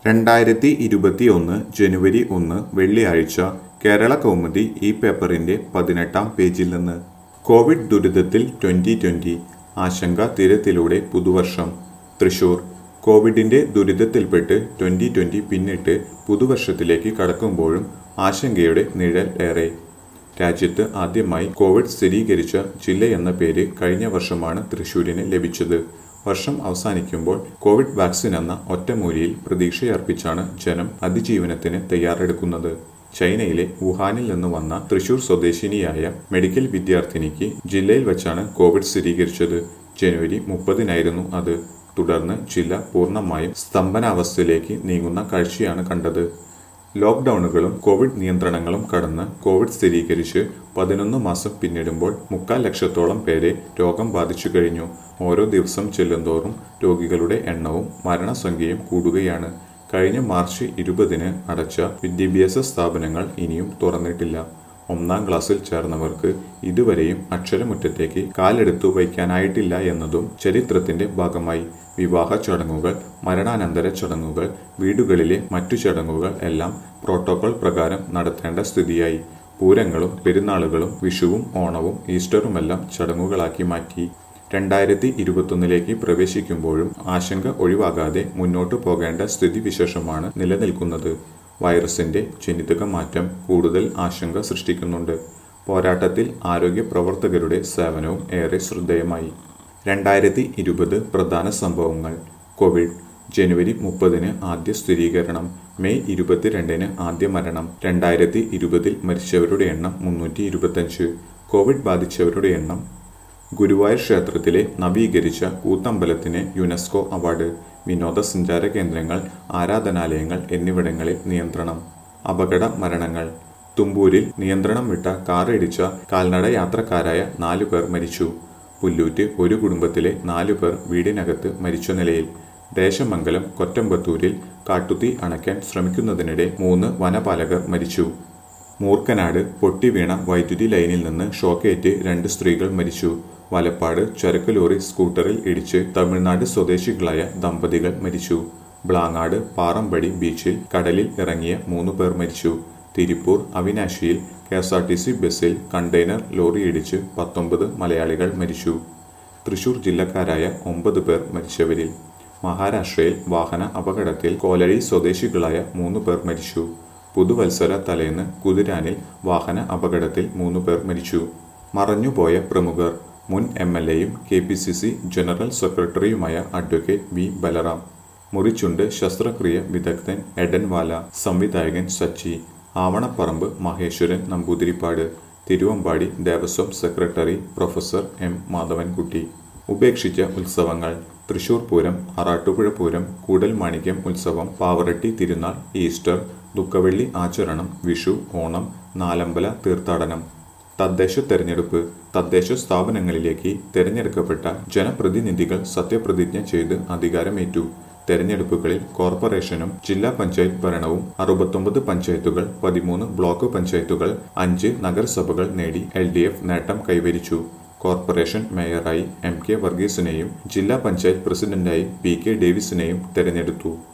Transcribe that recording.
രണ്ടായിരത്തി ഇരുപത്തി ഒന്ന് ജനുവരി ഒന്ന് വെള്ളിയാഴ്ച കേരള കൗമുദി ഈ പേപ്പറിന്റെ പതിനെട്ടാം പേജിൽ നിന്ന് കോവിഡ് ദുരിതത്തിൽ ട്വന്റി ട്വന്റി ആശങ്ക തീരത്തിലൂടെ പുതുവർഷം തൃശൂർ കോവിഡിന്റെ ദുരിതത്തിൽപ്പെട്ട് ട്വന്റി ട്വന്റി പിന്നിട്ട് പുതുവർഷത്തിലേക്ക് കടക്കുമ്പോഴും ആശങ്കയുടെ നിഴൽ ഏറെ രാജ്യത്ത് ആദ്യമായി കോവിഡ് സ്ഥിരീകരിച്ച ജില്ലയെന്ന പേര് കഴിഞ്ഞ വർഷമാണ് തൃശൂരിന് ലഭിച്ചത് വർഷം അവസാനിക്കുമ്പോൾ കോവിഡ് വാക്സിൻ എന്ന ഒറ്റമൂലിയിൽ പ്രതീക്ഷയർപ്പിച്ചാണ് ജനം അതിജീവനത്തിന് തയ്യാറെടുക്കുന്നത് ചൈനയിലെ വുഹാനിൽ നിന്ന് വന്ന തൃശൂർ സ്വദേശിനിയായ മെഡിക്കൽ വിദ്യാർത്ഥിനിക്ക് ജില്ലയിൽ വച്ചാണ് കോവിഡ് സ്ഥിരീകരിച്ചത് ജനുവരി മുപ്പതിനായിരുന്നു അത് തുടർന്ന് ജില്ല പൂർണ്ണമായും സ്തംഭനാവസ്ഥയിലേക്ക് നീങ്ങുന്ന കാഴ്ചയാണ് കണ്ടത് ലോക്ക്ഡൌണുകളും കോവിഡ് നിയന്ത്രണങ്ങളും കടന്ന് കോവിഡ് സ്ഥിരീകരിച്ച് പതിനൊന്ന് മാസം പിന്നിടുമ്പോൾ മുക്കാൽ ലക്ഷത്തോളം പേരെ രോഗം ബാധിച്ചു കഴിഞ്ഞു ഓരോ ദിവസം ചെല്ലുന്തോറും രോഗികളുടെ എണ്ണവും മരണസംഖ്യയും കൂടുകയാണ് കഴിഞ്ഞ മാർച്ച് ഇരുപതിന് അടച്ച വിദ്യാഭ്യാസ സ്ഥാപനങ്ങൾ ഇനിയും തുറന്നിട്ടില്ല ഒന്നാം ക്ലാസ്സിൽ ചേർന്നവർക്ക് ഇതുവരെയും അക്ഷരമുറ്റത്തേക്ക് കാലെടുത്തു വയ്ക്കാനായിട്ടില്ല എന്നതും ചരിത്രത്തിന്റെ ഭാഗമായി വിവാഹ ചടങ്ങുകൾ മരണാനന്തര ചടങ്ങുകൾ വീടുകളിലെ മറ്റു ചടങ്ങുകൾ എല്ലാം പ്രോട്ടോകോൾ പ്രകാരം നടത്തേണ്ട സ്ഥിതിയായി പൂരങ്ങളും പെരുന്നാളുകളും വിഷുവും ഓണവും ഈസ്റ്ററുമെല്ലാം ചടങ്ങുകളാക്കി മാറ്റി രണ്ടായിരത്തി ഇരുപത്തൊന്നിലേക്ക് പ്രവേശിക്കുമ്പോഴും ആശങ്ക ഒഴിവാകാതെ മുന്നോട്ടു പോകേണ്ട സ്ഥിതിവിശേഷമാണ് നിലനിൽക്കുന്നത് വൈറസിന്റെ ജനിതക മാറ്റം കൂടുതൽ ആശങ്ക സൃഷ്ടിക്കുന്നുണ്ട് പോരാട്ടത്തിൽ ആരോഗ്യ പ്രവർത്തകരുടെ സേവനവും ഏറെ ശ്രദ്ധേയമായി രണ്ടായിരത്തി ഇരുപത് പ്രധാന സംഭവങ്ങൾ കോവിഡ് ജനുവരി മുപ്പതിന് ആദ്യ സ്ഥിരീകരണം മെയ് ഇരുപത്തിരണ്ടിന് ആദ്യ മരണം രണ്ടായിരത്തി ഇരുപതിൽ മരിച്ചവരുടെ എണ്ണം മുന്നൂറ്റി ഇരുപത്തഞ്ച് കോവിഡ് ബാധിച്ചവരുടെ എണ്ണം ഗുരുവായൂർ ക്ഷേത്രത്തിലെ നവീകരിച്ച കൂത്തമ്പലത്തിന് യുനെസ്കോ അവാർഡ് വിനോദസഞ്ചാര കേന്ദ്രങ്ങൾ ആരാധനാലയങ്ങൾ എന്നിവിടങ്ങളിൽ നിയന്ത്രണം അപകട മരണങ്ങൾ തുമ്പൂരിൽ നിയന്ത്രണം വിട്ട കാറിടിച്ച കാൽനട യാത്രക്കാരായ നാലു പേർ മരിച്ചു പുല്ലൂറ്റ് ഒരു കുടുംബത്തിലെ നാലു പേർ വീടിനകത്ത് മരിച്ച നിലയിൽ ദേശമംഗലം കൊറ്റമ്പത്തൂരിൽ കാട്ടുതീ അണയ്ക്കാൻ ശ്രമിക്കുന്നതിനിടെ മൂന്ന് വനപാലകർ മരിച്ചു മൂർക്കനാട് പൊട്ടിവീണ വൈദ്യുതി ലൈനിൽ നിന്ന് ഷോക്കേറ്റ് രണ്ട് സ്ത്രീകൾ മരിച്ചു വലപ്പാട് ചരക്ക് ലോറി സ്കൂട്ടറിൽ ഇടിച്ച് തമിഴ്നാട് സ്വദേശികളായ ദമ്പതികൾ മരിച്ചു ബ്ലാങ്ങാട് പാറമ്പടി ബീച്ചിൽ കടലിൽ ഇറങ്ങിയ മൂന്ന് പേർ മരിച്ചു തിരുപ്പൂർ അവിനാശിയിൽ K S R T C ബസ്സിൽ കണ്ടെയ്നർ ലോറി ഇടിച്ച് പത്തൊമ്പത് മലയാളികൾ മരിച്ചു തൃശൂർ ജില്ലക്കാരായ ഒമ്പത് പേർ മരിച്ചവരിൽ മഹാരാഷ്ട്രയിൽ വാഹന അപകടത്തിൽ കോലഴി സ്വദേശികളായ മൂന്ന് പേർ മരിച്ചു പുതുവത്സര തലേന്ന് കുതിരാനിൽ വാഹന അപകടത്തിൽ മൂന്ന് പേർ മരിച്ചു മറഞ്ഞുപോയ പ്രമുഖർ മുൻ എം എൽ എയും K P C C general സെക്രട്ടറിയുമായ അഡ്വക്കേറ്റ് വി ബലറാം മുറിച്ചുണ്ട് ശസ്ത്രക്രിയ വിദഗ്ധൻ എഡൻവാല സംവിധായകൻ Sachi Avanaparambu Maheswaran Namboothiripad Thiruvambadi Devaswom secretary professor M Madhavankutty ഉപേക്ഷിച്ച ഉത്സവങ്ങൾ തൃശൂർ പൂരം ആറാട്ടുപുഴ പൂരം കൂടൽമാണിക്യം ഉത്സവം പാവറട്ടി തിരുനാൾ ഈസ്റ്റർ ദുഃഖവെള്ളി ആചരണം വിഷു ഓണം നാലമ്പല തീർത്ഥാടനം തദ്ദേശ തെരഞ്ഞെടുപ്പ് തദ്ദേശ സ്ഥാപനങ്ങളിലേക്ക് തെരഞ്ഞെടുക്കപ്പെട്ട ജനപ്രതിനിധികൾ സത്യപ്രതിജ്ഞ ചെയ്ത് അധികാരമേറ്റു തെരഞ്ഞെടുപ്പുകളിൽ കോർപ്പറേഷനും ജില്ലാ പഞ്ചായത്ത് ഭരണവും അറുപത്തൊമ്പത് പഞ്ചായത്തുകൾ പതിമൂന്ന് ബ്ലോക്ക് പഞ്ചായത്തുകൾ അഞ്ച് നഗരസഭകൾ നേടി എൽ ഡി എഫ് നേട്ടം കൈവരിച്ചു കോർപ്പറേഷൻ മേയറായി എം കെ വർഗീസിനെയും ജില്ലാ പഞ്ചായത്ത് പ്രസിഡന്റായി പി കെ ഡേവിസിനെയും തെരഞ്ഞെടുത്തു